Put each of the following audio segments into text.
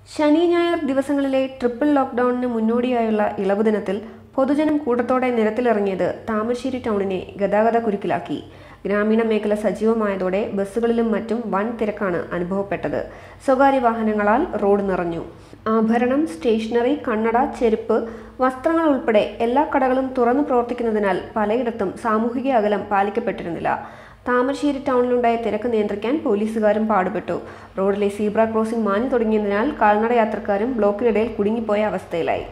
ശനി ഞായർ ദിവസങ്ങളിലെ ട്രിപ്പിൾ ലോക്ക്ഡൌണിന് മുന്നോടിയായുള്ള ഇളവ് ദിനത്തിൽ പൊതുജനം കൂട്ടത്തോടെ നിരത്തിലിറങ്ങിയത് താമരശ്ശേരി ടൗണിനെ ഗതാഗത കുരുക്കിലാക്കി ഗ്രാമീണ മേഖല സജീവമായതോടെ ബസ്സുകളിലും മറ്റും വൻ തിരക്കാണ് അനുഭവപ്പെട്ടത് സ്വകാര്യ വാഹനങ്ങളാൽ റോഡ് നിറഞ്ഞു ആഭരണം സ്റ്റേഷനറി കണ്ണട ചെരുപ്പ് വസ്ത്രങ്ങൾ ഉൾപ്പെടെ എല്ലാ കടകളും തുറന്നു പ്രവർത്തിക്കുന്നതിനാൽ പലയിടത്തും സാമൂഹിക അകലം പാലിക്കപ്പെട്ടിരുന്നില്ല താമരശ്ശേരി ടൗണിലുണ്ടായ തിരക്ക് നിയന്ത്രിക്കാൻ പോലീസുകാരും പാടുപെട്ടു റോഡിലെ സീബ്ര ക്രോസിംഗ് മാഞ്ഞു തുടങ്ങിയതിനാൽ കാൽനട യാത്രക്കാരും ബ്ലോക്കിനിടയിൽ കുടുങ്ങിപ്പോയ അവസ്ഥയിലായി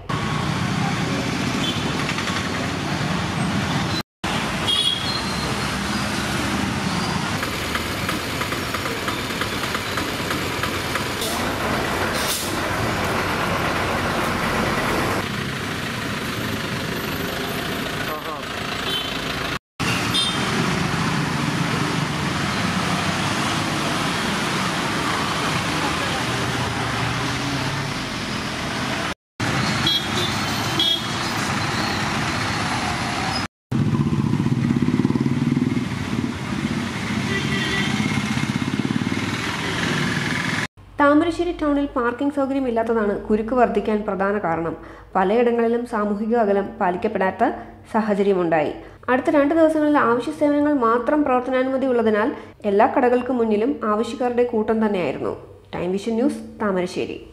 താമരശ്ശേരി ടൗണിൽ പാർക്കിംഗ് സൗകര്യം ഇല്ലാത്തതാണ് കുരുക്ക് വർദ്ധിക്കാൻ പ്രധാന കാരണം പലയിടങ്ങളിലും സാമൂഹിക അകലം പാലിക്കപ്പെടാത്ത സാഹചര്യമുണ്ടായി അടുത്ത രണ്ട് ദിവസങ്ങളിൽ ആവശ്യ സേവനങ്ങൾ മാത്രം പ്രവർത്തനാനുമതി ഉള്ളതിനാൽ എല്ലാ കടകൾക്കും മുന്നിലും ആവശ്യക്കാരുടെ കൂട്ടം തന്നെയായിരുന്നു ടൈം വിഷൻ ന്യൂസ് താമരശ്ശേരി